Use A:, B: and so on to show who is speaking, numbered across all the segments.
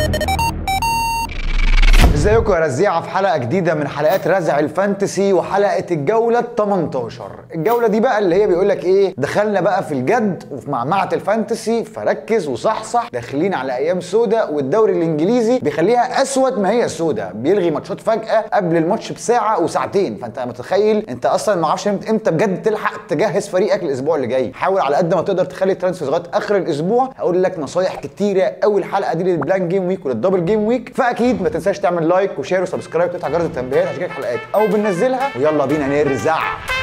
A: ازيكم يا رزيعه في حلقه جديده من حلقات رزع الفانتسي وحلقه الجوله ال 18 الجوله دي بقى اللي هي بيقول لك ايه دخلنا بقى في الجد وفي معمعه الفانتسي فركز وصحصح داخلين على ايام سودا والدوري الانجليزي بيخليها اسود ما هي سودا بيلغي ماتشات فجاه قبل الماتش بساعه وساعتين فانت متخيل انت اصلا ما اعرفش امتى بجد تلحق تجهز فريقك الاسبوع اللي جاي حاول على قد ما تقدر تخلي الترانسفير لغايه اخر الاسبوع هقول لك نصايح كتيره قوي الحلقه دي للبلان جيم ويك وللدبل جيم ويك فاكيد ما تنساش تعمل لايك وشير وسبسكرايب وتفتح جرس التنبيهات عشان الحلقات او بننزلها ويلا بينا نرزع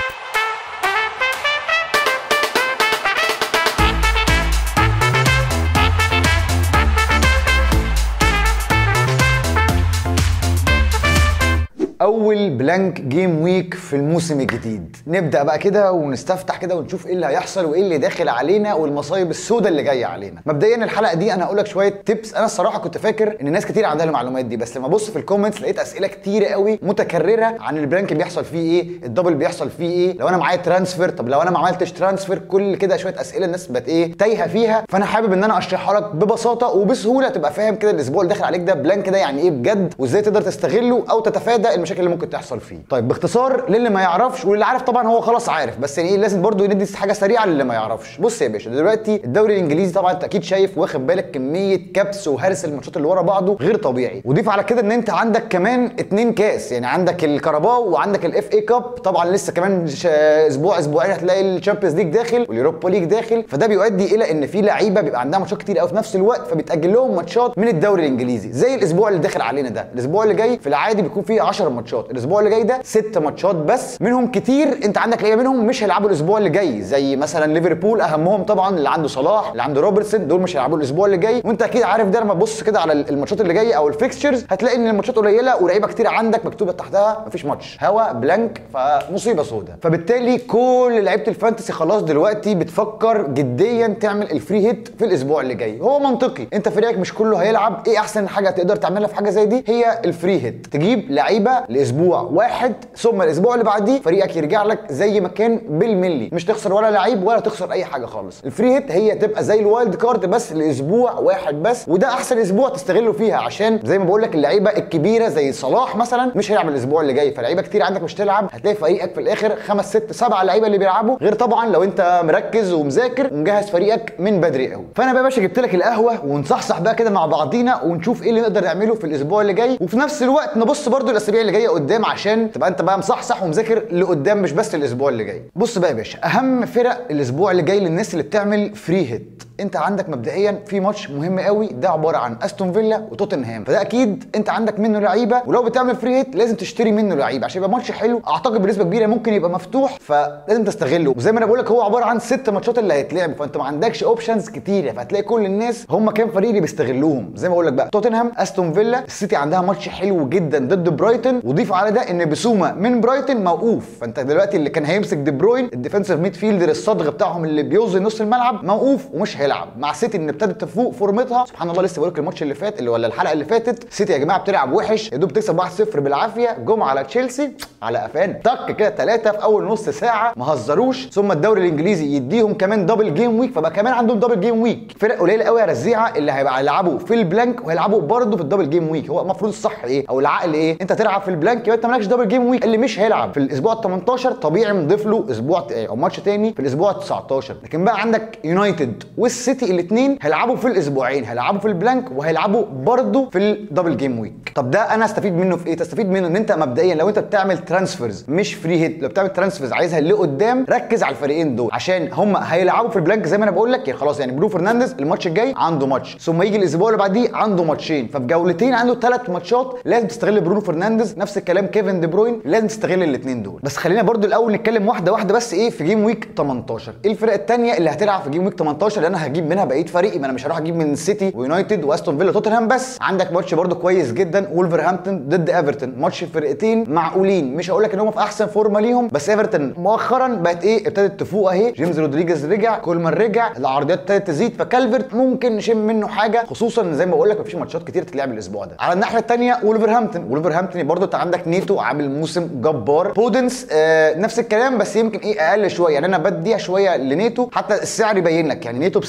A: اول بلانك جيم ويك في الموسم الجديد نبدا بقى كده ونستفتح كده ونشوف ايه اللي هيحصل وايه اللي داخل علينا والمصايب السوداء اللي جايه علينا مبدئيا الحلقه دي انا هقول لك شويه تيبس انا الصراحه كنت فاكر ان ناس كتير عندها المعلومات دي بس لما ابص في الكومنتس لقيت اسئله كتير قوي متكرره عن البلانك بيحصل فيه ايه الدبل بيحصل فيه ايه لو انا معايا ترانسفير طب لو انا ما عملتش ترانسفير كل كده شويه اسئله الناس بقت ايه تايهه فيها فانا حابب ان انا اشرحها لك ببساطه وبسهوله تبقى فاهم كده الاسبوع اللي داخل عليك ده بلانك ده يعني ايه بجد وازاي تقدر تستغله او تتفادى المشاكل اللي ممكن تحصل فيه طيب باختصار للي ما يعرفش واللي عارف طبعا هو خلاص عارف بس يعني ايه لازم برضو ندي حاجه سريعه للي ما يعرفش بص يا باشا دلوقتي الدوري الانجليزي طبعا انت اكيد شايف واخد بالك كميه كبس وهرس الماتشات اللي ورا بعضه غير طبيعي وضيف على كده ان انت عندك كمان اتنين كاس يعني عندك الكاراباو وعندك الاف اي كاب طبعا لسه كمان ش- اسبوع اسبوعين هتلاقي الشامبيونز ليج داخل واليوروبا ليج داخل فده بيؤدي الى ان في لعيبه بيبقى عندها ماتشات كتير قوي في نفس الوقت فبيتاجل لهم ماتشات من الدوري الانجليزي زي الاسبوع اللي داخل علينا ده الاسبوع اللي جاي في العادي بيكون فيه 10 ماتشات الاسبوع اللي جاي ده 6 ماتشات بس منهم كتير انت عندك لعيبه منهم مش هيلعبوا الاسبوع اللي جاي زي مثلا ليفربول اهمهم طبعا اللي عنده صلاح اللي عنده روبرتسون دول مش هيلعبوا الاسبوع اللي جاي وانت اكيد عارف ده لما تبص كده على الماتشات اللي جايه او الفيكستشرز هتلاقي ان الماتشات قليله ولعيبه كتير عندك مكتوبه تحتها مفيش ماتش هوا بلانك فمصيبه سوداء فبالتالي كل لعيبه الفانتسي خلاص دلوقتي بتفكر جديا تعمل الفري هيت في الاسبوع اللي جاي هو منطقي انت فريقك مش كله هيلعب ايه احسن حاجه تقدر تعملها في حاجه زي دي هي الفري هيت تجيب لعيبه لاسبوع واحد ثم الاسبوع اللي بعديه فريقك يرجع لك زي ما كان بالملي مش تخسر ولا لعيب ولا تخسر اي حاجه خالص الفري هيت هي تبقى زي الوايلد كارد بس لاسبوع واحد بس وده احسن اسبوع تستغله فيها عشان زي ما بقول لك اللعيبه الكبيره زي صلاح مثلا مش هيلعب الاسبوع اللي جاي فلعيبه كتير عندك مش تلعب هتلاقي فريقك في الاخر خمس ست سبع لعيبه اللي بيلعبوا غير طبعا لو انت مركز ومذاكر ومجهز فريقك من بدري قوي فانا بقى يا باشا جبت لك القهوه ونصحصح بقى كده مع بعضينا ونشوف ايه اللي نقدر نعمله في الاسبوع اللي جاي وفي نفس الوقت نبص برضو الاسابيع اللي جايه قدام عشان تبقى انت بقى مصحصح ومذاكر لقدام مش بس الاسبوع اللي جاي بص بقى يا باشا اهم فرق الاسبوع اللي جاي للناس اللي بتعمل فري هيت انت عندك مبدئيا في ماتش مهم قوي ده عباره عن استون فيلا وتوتنهام فده اكيد انت عندك منه لعيبه ولو بتعمل فري هيت لازم تشتري منه لعيبه عشان يبقى ماتش حلو اعتقد بنسبه كبيره ممكن يبقى مفتوح فلازم تستغله وزي ما انا بقول لك هو عباره عن ست ماتشات اللي هيتلعبوا فانت ما عندكش اوبشنز كتيره فهتلاقي كل الناس هم كام فريق اللي بيستغلوهم زي ما بقول لك بقى توتنهام استون فيلا السيتي عندها ماتش حلو جدا ضد برايتون وضيف على ده ان بسومه من برايتون موقوف فانت دلوقتي اللي كان هيمسك دي بروين الديفensive ميد فيلدر الصدغ بتاعهم اللي بيوزن نص الملعب موقوف ومش هيلعب مع سيتي ان ابتدت تفوق فورمتها سبحان الله لسه بقول لك الماتش اللي فات اللي ولا الحلقه اللي فاتت سيتي يا جماعه بتلعب وحش يا دوب تكسب 1-0 بالعافيه جم على تشيلسي على قفانا طق كده ثلاثه في اول نص ساعه ما هزروش ثم الدوري الانجليزي يديهم كمان دبل جيم ويك فبقى كمان عندهم دبل جيم ويك فرق قليله قوي يا رزيعه اللي هيبقى يلعبوا في البلانك وهيلعبوا برضه في الدبل جيم ويك هو المفروض الصح ايه او العقل ايه انت تلعب في البلانك يبقى انت مالكش دبل جيم ويك اللي مش هيلعب في الاسبوع ال 18 طبيعي نضيف له اسبوع ت- او ماتش تاني في الاسبوع ال 19 لكن بقى عندك يونايتد والسيتي الاثنين هيلعبوا في الاسبوعين هيلعبوا في البلانك وهيلعبوا برضه في الدبل جيم ويك طب ده انا استفيد منه في ايه تستفيد منه ان انت مبدئيا لو انت بتعمل ترانسفيرز مش فري هيت لو بتعمل ترانسفيرز عايزها لقدام ركز على الفريقين دول عشان هم هيلعبوا في البلانك زي ما انا بقول لك يعني خلاص يعني برو فرنانديز الماتش الجاي عنده ماتش ثم يجي الاسبوع اللي بعديه عنده ماتشين ففي جولتين عنده ثلاث ماتشات لازم تستغل برونو فرنانديز نفس الكلام كيفن دي بروين لازم تستغل الاثنين دول بس خلينا برضو الاول نتكلم واحده واحده بس ايه في جيم ويك 18 ايه الفرق الثانيه اللي هتلعب في جيم ويك 18 اللي انا هجيب منها بقيه فريقي ما انا مش هروح اجيب من سيتي ويونايتد واستون فيلا توتنهام بس عندك ماتش برضو كويس جدا وولفرهامبتون ضد ايفرتون ماتش فرقتين معقولين مش هقول لك ان هم في احسن فورمه ليهم بس ايفرتون مؤخرا بقت ايه ابتدت تفوق اهي جيمس رودريجيز رجع كولمان رجع العرضيات ابتدت تزيد فكالفرت ممكن نشم منه حاجه خصوصا ان زي ما بقول لك مفيش ماتشات كتير تتلعب الاسبوع ده على الناحيه الثانيه وولفرهامبتون وولفرهامبتون برضو انت عندك نيتو عامل موسم جبار بودنس آه نفس الكلام بس يمكن ايه اقل شويه يعني انا بديها شويه لنيتو حتى السعر يبين لك يعني نيتو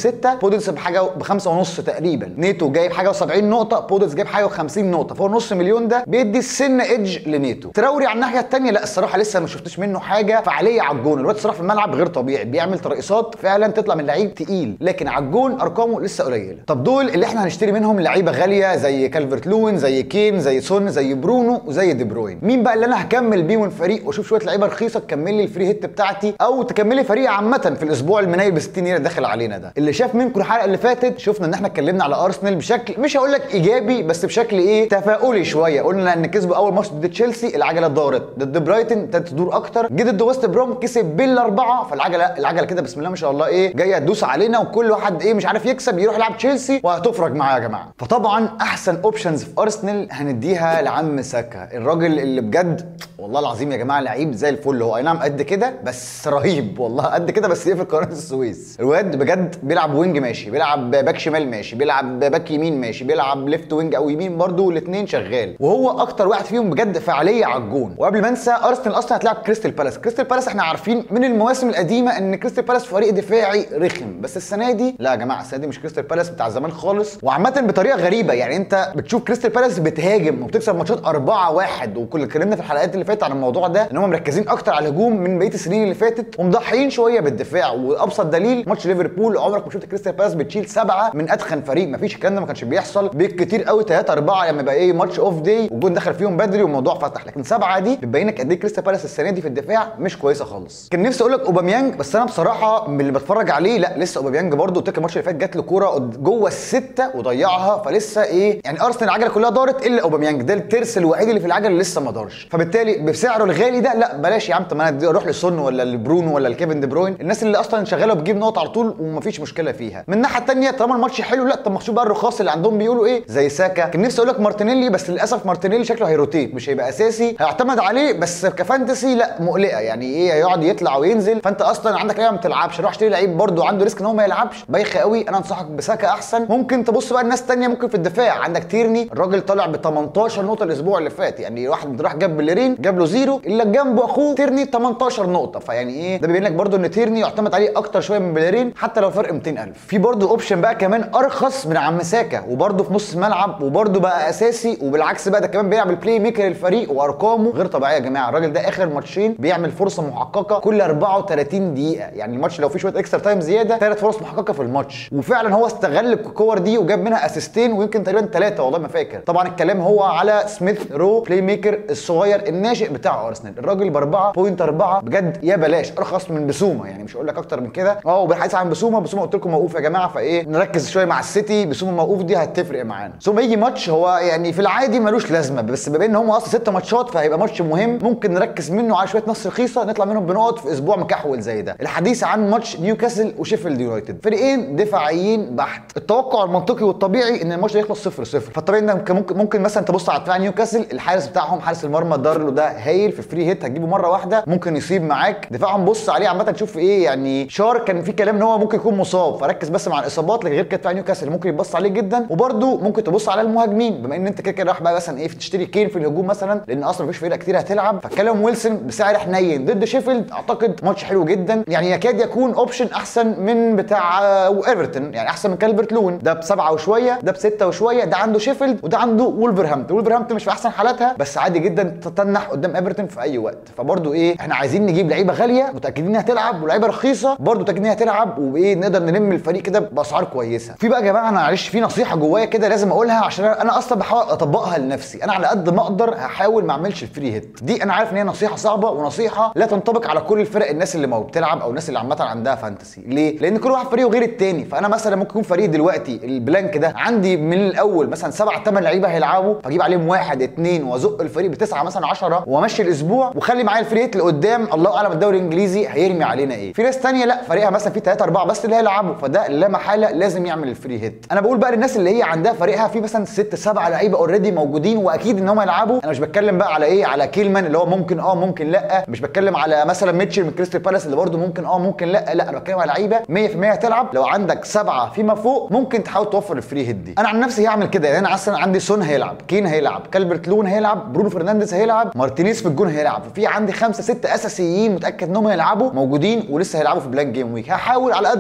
A: بستة بودنس بحاجه بخمسة ونص تقريبا نيتو جايب حاجه و70 نقطه بودنس جايب حاجه و50 نقطه فهو نص مليون ده بيدي السن ايدج لنيتو تراوري على الناحيه الثانيه لا الصراحه لسه ما شفتش منه حاجه فعاليه على الجون الواد الصراحه في الملعب غير طبيعي بيعمل ترقصات فعلا تطلع من لعيب تقيل لكن على الجون ارقامه لسه قليله طب دول اللي احنا هنشتري منهم لعيبه غاليه زي كالفرت لوين زي كين زي سون زي برونو وزي دي بروين مين بقى اللي انا هكمل بيهم الفريق واشوف شويه لعيبه رخيصه تكمل لي الفري هيت بتاعتي او تكمل لي فريق عامه في الاسبوع المنايل ب 60 ليره داخل علينا ده اللي شاف منكم الحلقه اللي فاتت شفنا ان احنا اتكلمنا على ارسنال بشكل مش هقول لك ايجابي بس بشكل ايه تفاؤلي شويه قلنا ان كسبوا اول ماتش ضد تشيلسي العجله دارت ضد برايتن ابتدت تدور اكتر جه ضد ويست بروم كسب بالاربعه فالعجله العجله كده بسم الله ما شاء الله ايه جايه تدوس علينا وكل واحد ايه مش عارف يكسب يروح يلعب تشيلسي وهتفرج معاه يا جماعه فطبعا احسن اوبشنز في ارسنال هنديها لعم ساكا الراجل اللي بجد والله العظيم يا جماعه لعيب زي الفل هو اي نعم قد كده بس رهيب والله قد كده بس ايه في قناه السويس الواد بجد بيلعب وينج ماشي بيلعب باك شمال ماشي بيلعب باك يمين ماشي بيلعب ليفت وينج او يمين برده الاثنين شغال وهو اكتر واحد فيهم بجد فعاليه على الجون وقبل ما انسى ارسنال اصلا هتلعب كريستال بالاس كريستال بالاس احنا عارفين من المواسم القديمه ان كريستال بالاس فريق دفاعي رخم بس السنه دي لا يا جماعه السنه دي مش كريستال بالاس بتاع زمان خالص وعامه بطريقه غريبه يعني انت بتشوف كريستال بالاس بتهاجم وبتكسب ماتشات 4 1 وكل اتكلمنا في الحلقات اللي فاتت عن الموضوع ده ان هم مركزين اكتر على الهجوم من بقيه السنين اللي فاتت ومضحيين شويه بالدفاع وابسط دليل ماتش ليفربول عمرك ما شفت كريستال بالاس بتشيل سبعه من اتخن فريق ما فيش الكلام ده ما كانش بيحصل بالكتير قوي 3 4 لما يبقى ايه ماتش اوف داي والجون دخل فيهم بدري والموضوع فتح لكن سبعه دي بتبين لك قد ايه كريستال بالاس السنه دي في الدفاع مش كويسه خالص كان نفسي اقول لك اوباميانج بس انا بصراحه من اللي بتفرج عليه لا لسه اوباميانج برده قلت لك الماتش اللي فات جات له كوره جوه السته وضيعها فلسه ايه يعني ارسنال العجله كلها دارت الا اوباميانج ده الترس الوحيد اللي في العجله اللي لسه ما دارش فبالتالي بسعره الغالي ده لا بلاش يا عم طب ما انا اروح لسون ولا لبرونو ولا لكيفن دي بروين الناس اللي اصلا شغاله بتجيب نقط على طول ومفيش مشكله فيها من الناحيه الثانيه طالما الماتش حلو لا طب ما شوف بقى الرخاص اللي عندهم بيقولوا ايه زي ساكا كان نفسي اقول لك مارتينيلي بس للاسف مارتينيلي شكله هيروتيت مش هيبقى اساسي هيعتمد عليه بس كفانتسي لا مقلقه يعني ايه هيقعد يطلع وينزل فانت اصلا عندك لعيبه ما بتلعبش روح اشتري لعيب برده عنده ريسك ان هو ما يلعبش بايخه قوي انا انصحك بساكا احسن ممكن تبص بقى الناس الثانيه ممكن في الدفاع عندك تيرني الراجل طالع ب 18 نقطه الاسبوع اللي فات يعني واحد راح جاب بليرين جاب له زيرو اللي جنبه اخوه تيرني 18 نقطه فيعني ايه ده بيبين لك برده ان تيرني يعتمد عليه اكتر شويه من بليرين حتى لو فرق 200000 في برده اوبشن بقى كمان ارخص من عم ساكا وبرده في نص الملعب وبرده بقى اساسي وبالعكس بقى ده كمان بيلعب البلاي ميكر الفريق وارقامه غير طبيعيه يا جماعه الراجل ده اخر ماتشين بيعمل فرصه محققه كل 34 دقيقه يعني الماتش لو فيه شويه اكسترا تايم زياده ثلاث فرص محققه في الماتش وفعلا هو استغل الكور دي وجاب منها اسيستين ويمكن تقريبا ثلاثه والله ما فاكر طبعا الكلام هو على سميث رو بلاي ميكر الصغير الناشئ بتاع ارسنال الراجل ب 4.4 بجد يا بلاش ارخص من بسومه يعني مش هقول لك اكتر من كده اه وبالحديث عن بسومه بسومه قلت لكم موقوف يا جماعه فايه نركز شويه مع السيتي بسومه موقوف دي هتفرق معانا ثم يجي ماتش هو يعني في العادي ملوش لازمه بس بما ان هم اصلا ست ماتشات فهيبقى ماتش مهم ممكن نركز منه على شويه نص رخيصه نطلع منهم بنقط في اسبوع مكحول زي ده الحديث عن ماتش نيوكاسل وشيفيلد يونايتد فريقين دفاعيين بحت التوقع المنطقي والطبيعي ان الماتش يخلص 0 0 فالطبيعي انك ممكن ممكن مثلا تبص على دفاع نيوكاسل الحارس بتاعهم حارس المرمى دارلو ده هايل في فري هيت هتجيبه مره واحده ممكن يصيب معاك دفاعهم بص عليه عامه تشوف ايه يعني شار كان في كلام ان هو ممكن يكون مصاب فركز بس مع الاصابات لكن غير كده دفاع نيوكاسل ممكن يبص عليه جدا وبرده ممكن تبص على المهاجمين بما ان انت كده كده رايح بقى مثلا ايه تشتري كين في الهجوم مثلا لان اصلا مفيش فرقه كتير هتلعب فكلام ويلسون بسعر حنين ضد شيفيلد اعتقد ماتش حلو جدا يعني يكاد يكون اوبشن احسن من بتاع ايفرتون يعني احسن من كالبرت لون ده بسبعه وشويه ده بسته وشويه ده عنده شيفيلد وده عنده وولفرهامبتون وولفرهامبتون مش في احسن حالاتها بس عادي جدا تتنح قدام ايفرتون في اي وقت فبرضه ايه احنا عايزين نجيب لعيبه غاليه متاكدين انها هتلعب ولعيبه رخيصه برضه متاكدين انها هتلعب وايه نقدر نلم الفريق كده باسعار كويسه في بقى يا جماعه انا معلش في نصيحه جوايا كده لازم اقولها عشان انا اصلا بحاول اطبقها لنفسي انا على قد ما اقدر هحاول ما اعملش الفري هيت دي انا عارف ان هي نصيحه صعبه ونصيحه لا تنطبق على كل الفرق الناس اللي ما بتلعب او الناس اللي عامه عندها فانتسي ليه لان كل واحد فريقه غير التاني فانا مثلا ممكن يكون فريق دلوقتي البلانك ده عندي من الاول مثلا سبعة ثمان لعيبه هيلعبوا فاجيب عليهم واحد اثنين وازق الفريق بتسعه مثلا 10 وامشي الاسبوع واخلي معايا الفري هيت لقدام الله اعلم الدوري الانجليزي هيرمي علينا ايه في ناس ثانيه لا فريقها مثلا في 3 4 بس اللي هيلعبوا فده لا محاله لازم يعمل الفري هيت انا بقول بقى للناس اللي هي عندها فريقها في مثلا 6 7 لعيبه اوريدي موجودين واكيد ان هم يلعبوا انا مش بتكلم بقى على ايه على كيلمان اللي هو ممكن اه ممكن لا مش بتكلم على مثلا ميتشل من كريستال بالاس اللي برده ممكن اه ممكن لا لا انا بتكلم على لعيبه 100% هتلعب لو عندك سبعه فيما فوق ممكن تحاول توفر الفري هيت دي انا عن نفسي هعمل كده يعني انا اصلا عندي سون هيلعب كين هيلعب كالبرت لون هيلعب برونو فرنانديز هيلعب مارتينيز في الجون هيلعب وفي عندي خمسه سته اساسيين متاكد انهم هيلعبوا موجودين ولسه هيلعبوا في بلاك جيم ويك هحاول على قد ما اقدر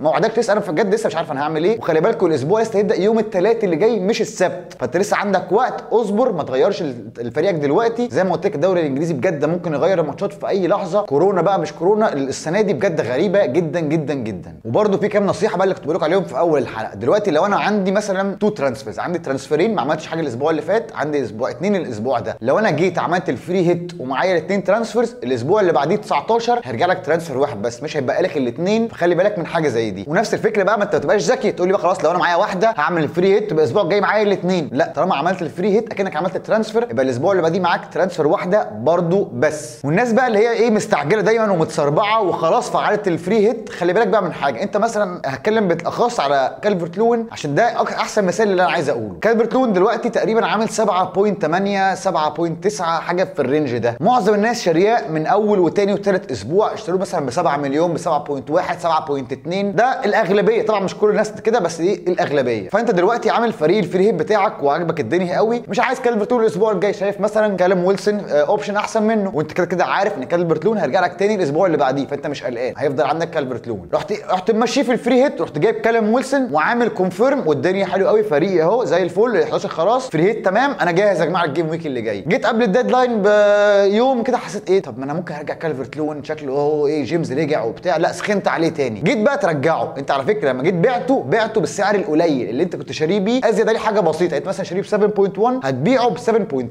A: ما وعدكش لسه انا بجد لسه مش عارف انا هعمل ايه وخلي بالكم الاسبوع لسه هيبدا يوم الثلاث اللي جاي مش السبت فانت لسه عندك وقت اصبر ما تغيرش ال- فريقك دلوقتي زي ما قلت لك الدوري الانجليزي بجد ممكن يغير الماتشات في اي لحظه كورونا بقى مش كورونا السنه دي بجد غريبه جدا جدا جدا وبرده في كام نصيحه بقى اللي كنت بقول لكم عليهم في اول الحلقه دلوقتي لو انا عندي مثلا تو ترانسفيرز عندي ترانسفيرين ما عملتش حاجه الاسبوع اللي فات عندي اسبوع اتنين الاسبوع ده لو انا جيت عملت الفري هيت ومعايا الاثنين ترانسفيرز الاسبوع اللي بعديه 19 هيرجع لك ترانسفير واحد بس مش هيبقى لك الاثنين فخلي بالك من حاجه زي دي ونفس الفكره بقى ما انت ما تبقاش ذكي تقول لي بقى خلاص لو انا معايا واحده هعمل الفري هيت يبقى الاسبوع الجاي معايا الاثنين لا طالما عملت الفري هيت اكنك عملت الترانسفير يبقى الاسبوع اللي بعديه معاك ترانسفير واحده برضو بس والناس بقى اللي هي ايه مستعجله دايما ومتسربعه وخلاص فعلت الفري هيت خلي بالك بقى من حاجه انت مثلا هتكلم بالاخص على كالفرت لوين عشان ده أك- احسن مثال اللي انا عايز اقوله كالفرت لوين دلوقتي تقريبا عامل 7.8 7.9 حاجه في الرينج ده معظم الناس شارياه من اول وتاني وتالت اسبوع اشتروه مثلا ب 7 مليون ب 7.1 7.2 ده الاغلبيه طبعا مش كل الناس كده بس دي الاغلبيه فانت دلوقتي عامل فريق الفري هيت بتاعك وعاجبك الدنيا قوي مش عايز كالفرت لوين الاسبوع الجاي شايف مثلا كالم ويلسون آه، اوبشن احسن منه وانت كده كده عارف ان كالفرت لون هيرجع لك تاني الاسبوع اللي بعديه فانت مش قلقان هيفضل عندك كالفرت لون رحت رحت ماشيه في الفري هيت رحت جايب كالم ويلسون وعامل كونفيرم والدنيا حلو قوي فريقي اهو زي الفل 11 خلاص فري هيت تمام انا جاهز يا جماعه الجيم ويك اللي جاي جيت قبل الديدلاين بيوم كده حسيت ايه طب ما انا ممكن ارجع كالفرت لون شكله اهو ايه جيمس رجع وبتاع لا سخنت عليه تاني جيت بقى ترجعه انت على فكره لما جيت بعته بعته بالسعر القليل اللي انت كنت شاريه بيه ازيد عليه حاجه بسيطه انت مثلا شاريه ب 7.1 هتبيعه ب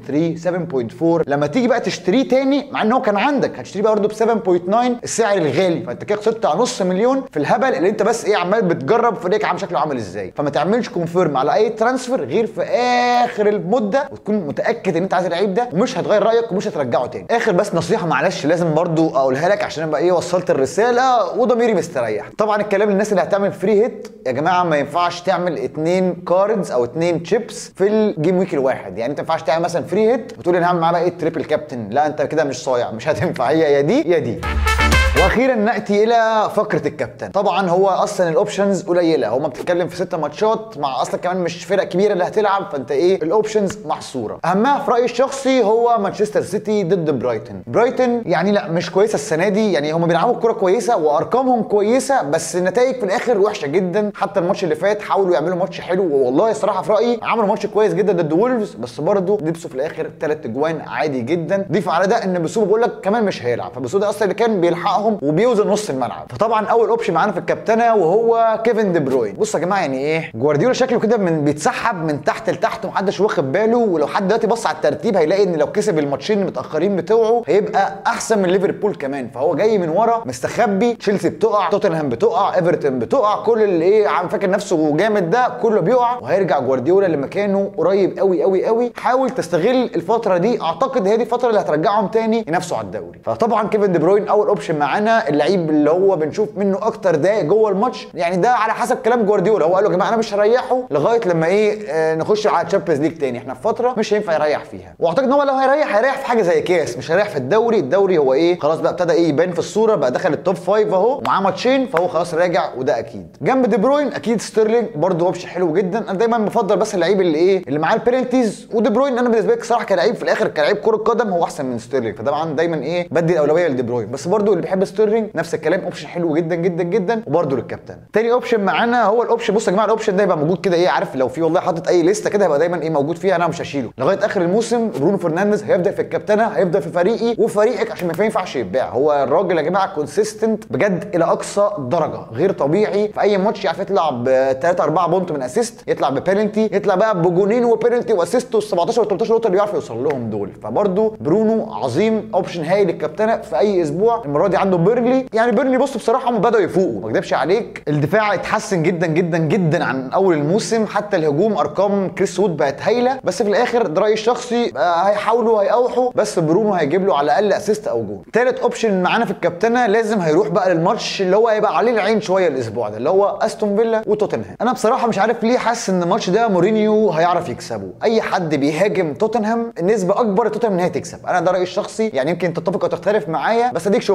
A: 7.3 7.4 لما تيجي بقى تشتريه تاني مع ان هو كان عندك هتشتريه برضه ب 7.9 السعر الغالي فانت كده خسرت على نص مليون في الهبل اللي انت بس ايه عمال بتجرب فريقك عامل شكله عامل ازاي فما تعملش كونفيرم على اي ترانسفير غير في اخر المده وتكون متاكد ان انت عايز اللعيب ده ومش هتغير رايك ومش هترجعه تاني اخر بس نصيحه معلش لازم برضو اقولها لك عشان ابقى ايه وصلت الرساله وضميري مستريح طبعا الكلام للناس اللي هتعمل فري هيت يا جماعه ما ينفعش تعمل اتنين كاردز او اتنين تشيبس في الجيم ويك الواحد يعني انت ما ينفعش تعمل مثلا فري هيت وتقول انا هعمل معاه بقى ايه تريبل كابتن لا انت كده مش صايع مش هتنفع هي يا دي يا دي واخيرا ناتي الى فقره الكابتن طبعا هو اصلا الاوبشنز قليله هما بتتكلم في ست ماتشات مع اصلا كمان مش فرق كبيره اللي هتلعب فانت ايه الاوبشنز محصوره اهمها في رايي الشخصي هو مانشستر سيتي ضد برايتون برايتون يعني لا مش كويسه السنه دي يعني هما بيلعبوا كوره كويسه وارقامهم كويسه بس النتائج في الاخر وحشه جدا حتى الماتش اللي فات حاولوا يعملوا ماتش حلو والله الصراحه في رايي عملوا ماتش كويس جدا ضد وولفز بس برضه لبسوا في الاخر ثلاث اجوان عادي جدا ضيف على ده ان بسوبه بقول لك كمان مش هيلعب فبسوبه اصلا اللي كان بيلحقهم وبيوزن نص الملعب فطبعا اول اوبشن معانا في الكابتنه وهو كيفن دي بروين بصوا يا جماعه يعني ايه جوارديولا شكله كده من بيتسحب من تحت لتحت ومحدش واخد باله ولو حد دلوقتي بص على الترتيب هيلاقي ان لو كسب الماتشين المتاخرين بتوعه هيبقى احسن من ليفربول كمان فهو جاي من ورا مستخبي تشيلسي بتقع توتنهام بتقع ايفرتون بتقع كل اللي ايه عم فاكر نفسه جامد ده كله بيقع وهيرجع جوارديولا لمكانه قريب قوي قوي قوي حاول تستغل الفتره دي اعتقد هي دي الفتره اللي هترجعهم تاني ينافسوا على الدوري فطبعا كيفن دي بروين اول اوبشن معانا اللعيب اللي هو بنشوف منه اكتر دقايق جوه الماتش يعني ده على حسب كلام جوارديولا هو قال له يا جماعه انا مش هريحه لغايه لما ايه آه نخش على الشامبيونز ليج تاني احنا في فتره مش هينفع يريح فيها واعتقد ان هو لو هيريح هيريح في حاجه زي كاس مش هيريح في الدوري الدوري هو ايه خلاص بقى ابتدى ايه يبان في الصوره بقى دخل التوب فايف اهو معاه ماتشين فهو خلاص راجع وده اكيد جنب دي بروين اكيد ستيرلينج برده اوبشن حلو جدا انا دايما بفضل بس اللعيب اللي ايه اللي معاه البينالتيز ودي بروين انا بالنسبه لي صراحه كلاعب في الاخر كلاعب كره قدم هو احسن من ستيرلينج فطبعا دايما ايه بدي الاولويه لدي بروين بس برده اللي بيحب ستيرلينج نفس الكلام اوبشن حلو جدا جدا جدا وبرده للكابتن تاني اوبشن معانا هو الاوبشن بص يا جماعه الاوبشن ده يبقى موجود كده ايه عارف لو في والله حاطط اي لسته كده هيبقى دايما ايه موجود فيها انا مش هشيله لغايه اخر الموسم برونو فرنانديز هيبدا في الكابتنه هيفضل في فريقي وفريقك عشان ما ينفعش يتباع هو الراجل يا جماعه كونسيستنت بجد الى اقصى درجه غير طبيعي في اي ماتش يعرف يطلع ب 3 4 بونت من اسيست يطلع ببينالتي يطلع بقى بجونين وبينالتي واسيست وال 17 وال 18 نقطه اللي بيعرف يوصل لهم دول فبرده برونو عظيم اوبشن هايل للكابتنه في اي اسبوع المره دي عنده بيرنلي يعني بيرنلي بص بصراحه هم بداوا يفوقوا ما اكذبش عليك الدفاع اتحسن جدا جدا جدا عن اول الموسم حتى الهجوم ارقام كريس وود بقت هايله بس في الاخر ده رايي الشخصي آه، هيحاولوا هيقاوحوا بس برونو هيجيب له على الاقل اسيست او جول تالت اوبشن معانا في الكابتنه لازم هيروح بقى للماتش اللي هو هيبقى عليه العين شويه الاسبوع ده اللي هو استون فيلا وتوتنهام انا بصراحه مش عارف ليه حاسس ان الماتش ده مورينيو هيعرف يكسبه اي حد بيهاجم توتنهام النسبه اكبر توتنهام ان هي تكسب انا ده رايي الشخصي يعني يمكن تتفق او تختلف معايا بس اديك شفت ليدز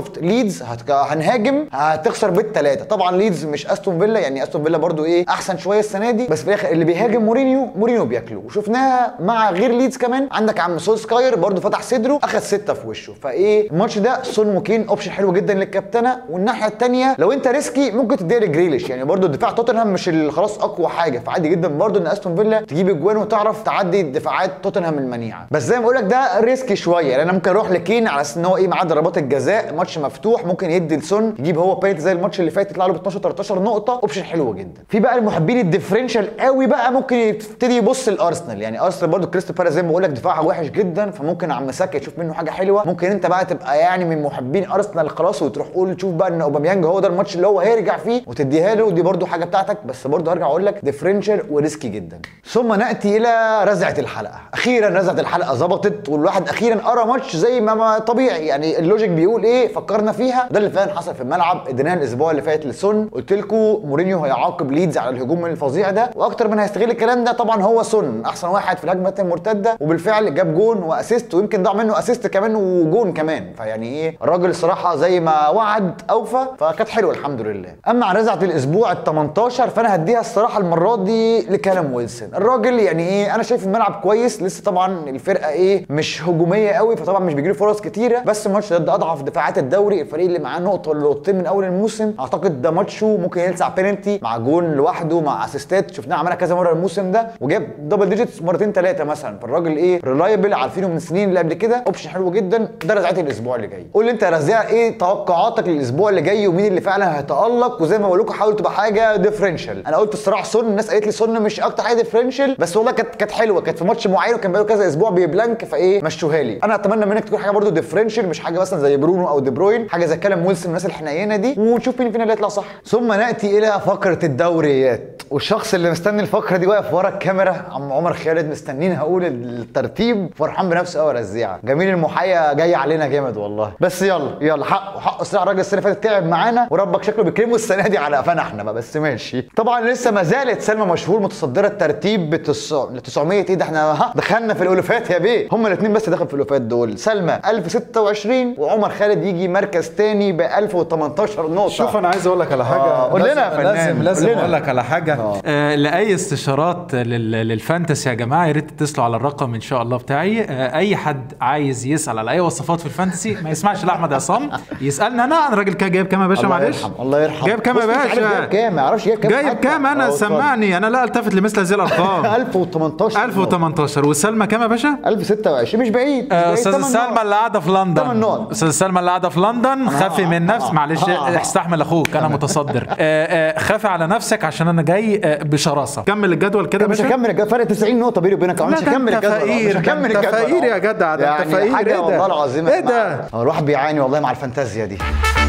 A: ليدز هتك... هنهاجم هتخسر بالثلاثه طبعا ليدز مش استون فيلا يعني استون فيلا برضو ايه احسن شويه السنه دي بس في الاخر اللي بيهاجم مورينيو مورينيو بياكله وشفناها مع غير ليدز كمان عندك عم سولسكاير برضو فتح صدره اخذ سته في وشه فايه الماتش ده سون وكين اوبشن حلو جدا للكابتنه والناحيه الثانيه لو انت ريسكي ممكن تديها لجريليش يعني برضو دفاع توتنهام مش اللي خلاص اقوى حاجه فعادي جدا برضو ان استون فيلا تجيب اجوان وتعرف تعدي دفاعات توتنهام المنيعه بس زي ما بقول لك ده ريسكي شويه يعني انا ممكن اروح لكين على اساس ان هو ايه معاه ضربات الجزاء ماتش مفتوح ممكن يدي لسون يجيب هو بينالتي زي الماتش اللي فات يطلع له ب 12 13 نقطه اوبشن حلو جدا في بقى المحبين الديفرنشال قوي بقى ممكن يبتدي يبص لارسنال يعني ارسنال برضو كريستال بالاس زي ما بقول لك دفاعها وحش جدا فممكن عم ساكا يشوف منه حاجه حلوه ممكن انت بقى تبقى يعني من محبين ارسنال خلاص وتروح قول تشوف بقى ان اوباميانج هو ده الماتش اللي هو هيرجع فيه وتديها له ودي برضو حاجه بتاعتك بس برضو هرجع اقول لك ديفرنشال وريسكي جدا ثم ناتي الى رزعه الحلقه اخيرا رزعه الحلقه ظبطت والواحد اخيرا قرا ماتش زي ما, ما طبيعي يعني اللوجيك بيقول ايه فكرنا فيها ده اللي فعلا حصل في الملعب اديناها الاسبوع اللي فات لسون قلت لكم مورينيو هيعاقب ليدز على الهجوم الفظيع ده واكتر من هيستغل الكلام ده طبعا هو سون احسن واحد في الهجمات المرتده وبالفعل جاب جون واسيست ويمكن ضاع منه اسيست كمان وجون كمان فيعني ايه الراجل الصراحه زي ما وعد اوفى فكانت حلوه الحمد لله اما عن رزعه الاسبوع ال 18 فانا هديها الصراحه المره دي لكلام ويلسون الراجل يعني ايه انا شايف الملعب كويس لسه طبعا الفرقه ايه مش هجوميه قوي فطبعا مش بيجيله فرص كتيره بس الماتش ضد اضعف دفاعات الدوري الفريق اللي معاه نقطه ولا نقطتين من اول الموسم اعتقد ده ماتشه ممكن يلسع بينالتي مع جون لوحده مع اسيستات شفناه عملها كذا مره الموسم ده وجاب دبل ديجيتس مرتين ثلاثه مثلا فالراجل ايه ريلايبل عارفينه من السنين اللي قبل كده اوبشن حلو جدا ده رزعتي الاسبوع اللي جاي قول لي انت يا رزاع ايه توقعاتك للاسبوع اللي جاي ومين اللي فعلا هيتالق وزي ما بقول لكم حاول تبقى حاجه ديفرنشال انا قلت الصراحه سون الناس قالت لي سون مش اكتر حاجه ديفرنشال بس والله كانت كانت حلوه كانت في ماتش معين وكان بقاله كذا اسبوع بيبلانك فايه مشوها لي انا اتمنى منك تكون حاجه برده ديفرنشال مش حاجه مثلا زي برونو او دي بروين حاجه زي كلام ويلسون الناس الحنينه دي ونشوف مين فينا اللي يطلع صح ثم ناتي الى فقره الدوريات والشخص اللي مستني الفقره دي واقف ورا الكاميرا عم عمر خالد مستنين هقول الترتيب فرحان بنفسه قوي رزيعه جميل المحيا جاي علينا جامد والله بس يلا يلا حقه حقه الصراحه الراجل السنه اللي فاتت تعب معانا وربك شكله بيكرمه السنه دي على قفانا احنا بقى بس ماشي طبعا لسه ما زالت سلمى مشهور متصدره الترتيب ب 900 ايه ده احنا ها دخلنا في الالوفات يا بيه هما الاثنين بس دخلوا في الالوفات دول سلمى 1026 وعمر خالد يجي مركز تاني ب 1018 نقطه
B: شوف انا عايز اقول لك على حاجه
A: آه، قول لنا يا
B: لازم-
A: فنان،
B: لازم
A: قول
B: لازم
A: لنا.
B: اقول لك على حاجه
A: آه.
B: آه لاي استشارات لل- للفانتسي يا جماعه يا ريت تتصلوا على الرقم ان شاء الله بتاعي آه اي حد عايز يسال على اي وصفات في الفانتسي ما يسمعش لاحمد عصام يسالني انا انا راجل كده جايب كام يا باشا
A: الله
B: معلش
A: يرحم الله يرحم
B: جايب كام يا
A: بص مش عارف
B: باشا
A: جايب كام ما يعرفش جايب كام
B: جايب
A: حتى.
B: كام انا
A: آه، اتفضل.
B: سمعني انا لا التفت لمثل هذه الارقام
A: 1018
B: 1018 وسلمى كام يا باشا
A: 1026 مش بعيد مش
B: آه،
A: بعيد،
B: استاذ
A: تمن
B: سلمى
A: نقط.
B: اللي قاعده في
A: تمن
B: لندن
A: نقط.
B: استاذ سلمى اللي قاعده في لندن خافي من نفس
A: آه،
B: معلش
A: آه، آه.
B: استحمل اخوك انا متصدر آه، آه، خافي على نفسك عشان انا جاي آه، بشراسه كمل الجدول كده يا
A: مش
B: باشا
A: هكمل الجدول فرق 90 نقطه بيني وبينك أهو،
B: لا
A: مش
B: ده
A: هكمل
B: انت
A: الجدول أهو،
B: فقير،
A: مش
B: ده
A: هكمل
B: انت
A: الجدول
B: فقير
A: أهو.
B: يا جدع، ده انت
A: يعني
B: فقير،
A: حاجه
B: ايه ده؟
A: والله العظيم
B: ايه ده؟
A: هو الواحد بيعاني والله مع الفانتازيا دي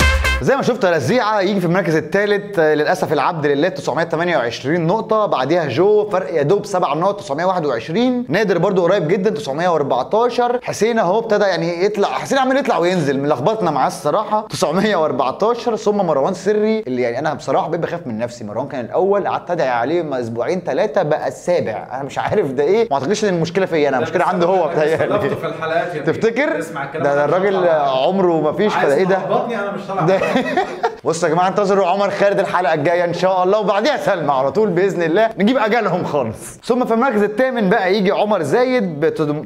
A: زي ما شفت رزيعه يجي في المركز الثالث للاسف العبد لله 928 نقطه بعديها جو فرق يا دوب 7 نقط 921 نادر برضو قريب جدا 914 حسين اهو ابتدى يعني يطلع حسين عمال يطلع وينزل ملخبطنا معاه الصراحه 914 ثم مروان سري اللي يعني انا بصراحه بقيت بخاف من نفسي مروان كان الاول قعدت ادعي عليه ما اسبوعين ثلاثه بقى السابع انا مش عارف ده ايه ما اعتقدش ان المشكله فيا انا المشكله عنده هو بتهيألي
B: في الحلقات يا
A: تفتكر
B: اسمع الكلام
A: ده, ده
B: ده، مش
A: الراجل
B: طالع.
A: عمره ما فيش فده ايه ده
B: انا مش طالع
A: ده بصوا يا جماعه انتظروا عمر خالد الحلقه الجايه ان شاء الله وبعديها سلمى على طول باذن الله نجيب اجالهم خالص ثم في المركز الثامن بقى يجي عمر زايد ب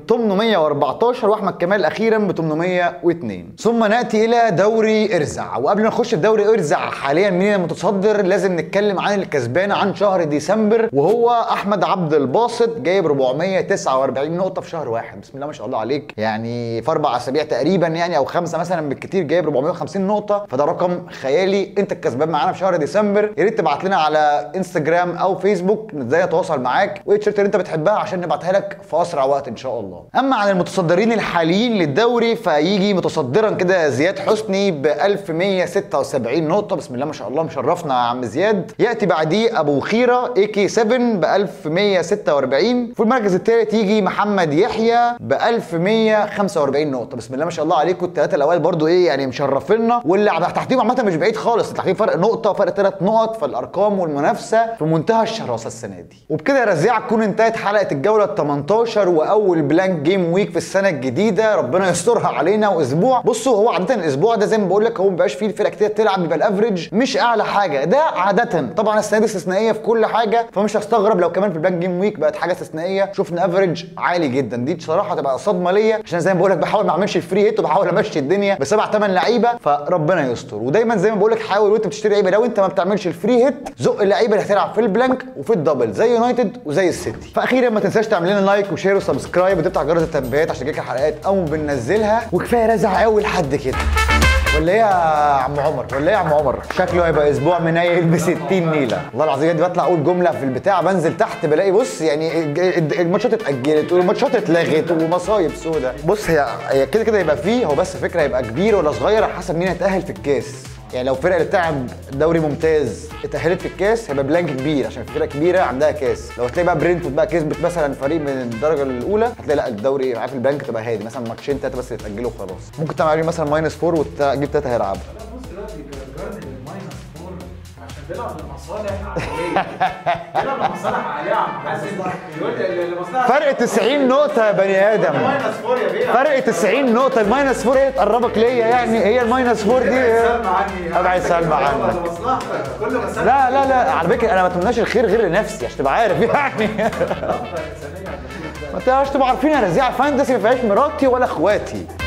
A: 814 واحمد كمال اخيرا ب 802 ثم ناتي الى دوري ارزع وقبل ما نخش الدوري ارزع حاليا مين المتصدر لازم نتكلم عن الكسبان عن شهر ديسمبر وهو احمد عبد الباسط جايب 449 نقطه في شهر واحد بسم الله ما شاء الله عليك يعني في اربع اسابيع تقريبا يعني او خمسه مثلا بالكتير جايب 450 نقطه فده رقم خيالي انت الكسبان معانا في شهر ديسمبر يا ريت تبعت لنا على انستجرام او فيسبوك ازاي نتواصل معاك وايه التيشيرت اللي انت بتحبها عشان نبعتها لك في اسرع وقت ان شاء الله اما عن المتصدرين الحاليين للدوري فيجي متصدرا كده زياد حسني ب 1176 نقطه بسم الله ما شاء الله مشرفنا يا عم زياد ياتي بعديه ابو خيره اي كي 7 ب 1146 في المركز الثالث يجي محمد يحيى ب 1145 نقطه بسم الله ما شاء الله عليكم الثلاثه الاوائل برضو ايه يعني مشرفينا واللي تحتيهم عامه مش بعيد بعيد خالص طلع في فرق نقطه فرق ثلاث نقط فالارقام والمنافسه في منتهى الشراسه السنه دي وبكده يا رزيعه تكون انتهت حلقه الجوله ال 18 واول بلانك جيم ويك في السنه الجديده ربنا يسترها علينا واسبوع بصوا هو عاده الاسبوع ده زي ما بقول لك هو مبقاش فيه الفرق كتير تلعب بيبقى الافريج مش اعلى حاجه ده عاده طبعا السنه دي استثنائيه في كل حاجه فمش هستغرب لو كمان في البلاك جيم ويك بقت حاجه استثنائيه شفنا افريج عالي جدا دي بصراحه تبقى صدمه ليا عشان زي ما بقول لك بحاول ما اعملش الفري هيت وبحاول امشي الدنيا بسبع ثمان لعيبه فربنا يستر ودايما زي ما بقول لك حاول وانت بتشتري لعيبه لو انت ما بتعملش الفري هيت زق اللعيبه اللي هتلعب في البلانك وفي الدبل زي يونايتد وزي السيتي فاخيرا ما تنساش تعمل لنا لايك وشير وسبسكرايب وتفتح جرس التنبيهات عشان تجيك الحلقات اول ما بننزلها وكفايه رزع قوي لحد كده ولا ايه يا عم عمر ولا ايه يا عم عمر شكله هيبقى اسبوع منيل ب 60 نيله والله العظيم دي بطلع اقول جمله في البتاع بنزل تحت بلاقي بص يعني الج- الج- الماتشات اتاجلت والماتشات اتلغت ومصايب سودا بص هي هي كده كده يبقى فيه هو بس فكره هيبقى كبير ولا صغير على حسب مين هيتاهل في الكاس يعني لو فرقه اللي بتلعب دوري ممتاز اتاهلت في الكاس هيبقى بلانك كبير عشان فرقه كبيره عندها كاس لو هتلاقي بقى برينتفورد بقى كسبت مثلا فريق من الدرجه الاولى هتلاقي لا الدوري عارف البلانك تبقى هادي مثلا ماتشين ثلاثه بس يتاجلوا وخلاص ممكن تعمل عليه مثلا ماينس فور وتجيب ثلاثه هيلعبوا
B: بص دلوقتي جاردن الماينس فور عشان بيلعب لمصالح عائليه بيلعب لمصالح عائليه يا عم حازم يقول لمصلحه
A: فرق 90 نقطة يا بني آدم
B: ماينس فور يا بيه
A: فرق 90 نقطة الماينس فور هي تقربك ليا يعني هي الماينس فور دي
B: سلمى عني
A: ابعد سلمى عنك
B: لمصلحتك كل ما سلمى
A: لا لا لا على فكرة أنا ما أتمناش الخير غير لنفسي عشان تبقى عارف يعني ما تبقاش تبقوا عارفين يا رزيع فانتسي ما فيهاش مراتي ولا إخواتي